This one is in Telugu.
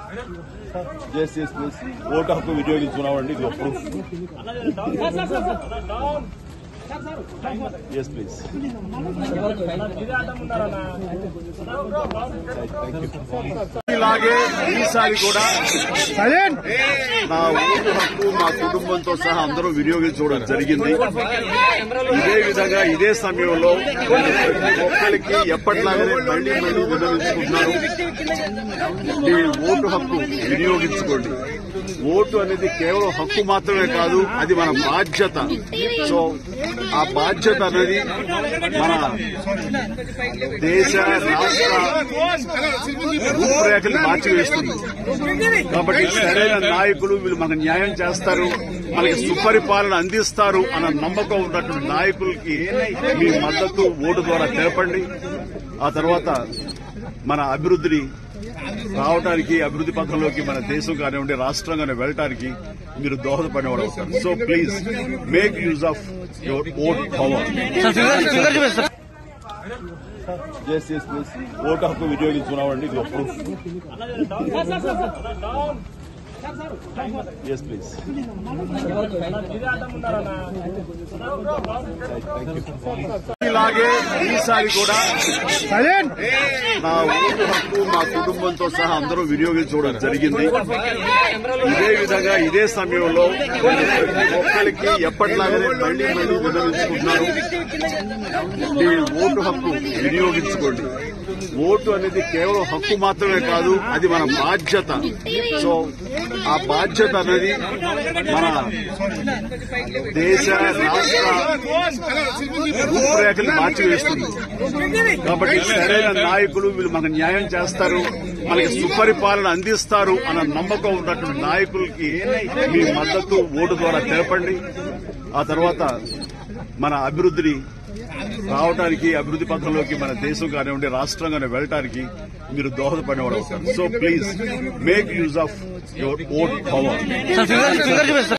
జస్ట్ ఎస్ ప్లీజ్ ఓటు హక్కు వినియోగించుకున్నామండి ఇది ప్రూఫ్ ఎస్ ప్లీజ్ ఇలాగే ఈసారి కూడా నా ఓటు హక్కు మా కుటుంబంతో సహా అందరూ వినియోగించుకోవడం జరిగింది ఇదే విధంగా ఇదే సమయంలో ఒక్కరికి ఎప్పటిలాగానే మళ్లీ మళ్లీ వినియోగించుకుంటున్నారు ఈ ఓటు హక్కు వినియోగించుకోండి ఓటు అనేది కేవలం హక్కు మాత్రమే కాదు అది మన బాధ్యత సో ఆ బాధ్యత అనేది మన దేశ రాష్ట్ర రూపురేఖలు మార్చివేస్తుంది కాబట్టి సరైన నాయకులు వీళ్ళు మనకు న్యాయం చేస్తారు మనకి సుపరిపాలన అందిస్తారు అన్న నమ్మకం ఉన్నటువంటి నాయకులకి మీ మద్దతు ఓటు ద్వారా తెలపండి ఆ తర్వాత మన అభివృద్ధిని రావడానికి అభివృద్ధి పథంలోకి మన దేశం కానివ్వండి రాష్ట్రం కానీ వెళ్ళటానికి మీరు దోహదపడేవాడు అవుతారు so please make use of your vote power S S please vote హక్కు వినియోగించుకున్నామండి ఇది ప్రూఫ్ ఎస్ ప్లీజ్ ఇలాగే ఈసారి కూడా నా ఓటు హక్కు మా కుటుంబంతో సహా అందరూ వినియోగించుకోవడం జరిగింది ఇదే విధంగా ఇదే సమయంలో ఒక్కరికి ఎప్పటిలాగానే మళ్లీ మళ్లీ వినియోగించుకుంటున్నారు ఈ ఓటు హక్కు వినియోగించుకోండి ఓటు అనేది కేవలం హక్కు మాత్రమే కాదు అది మన బాధ్యత సో ఆ బాధ్యత అనేది మన దేశ రాష్ట్ర రూపురేఖలు మార్చివేస్తుంది కాబట్టి సరైన నాయకులు వీళ్ళు మనకు న్యాయం చేస్తారు మనకి సుపరిపాలన అందిస్తారు అన్న నమ్మకం ఉన్నటువంటి నాయకులకి మీ మద్దతు ఓటు ద్వారా తెలపండి ఆ తర్వాత మన అభివృద్ధిని రావడానికి అభివృద్ధి పథంలోకి మన దేశం కానివ్వండి రాష్ట్రం కానీ వెళ్ళటానికి మీరు దోహదపడేవాడు అవుతారు so please make use of your vote power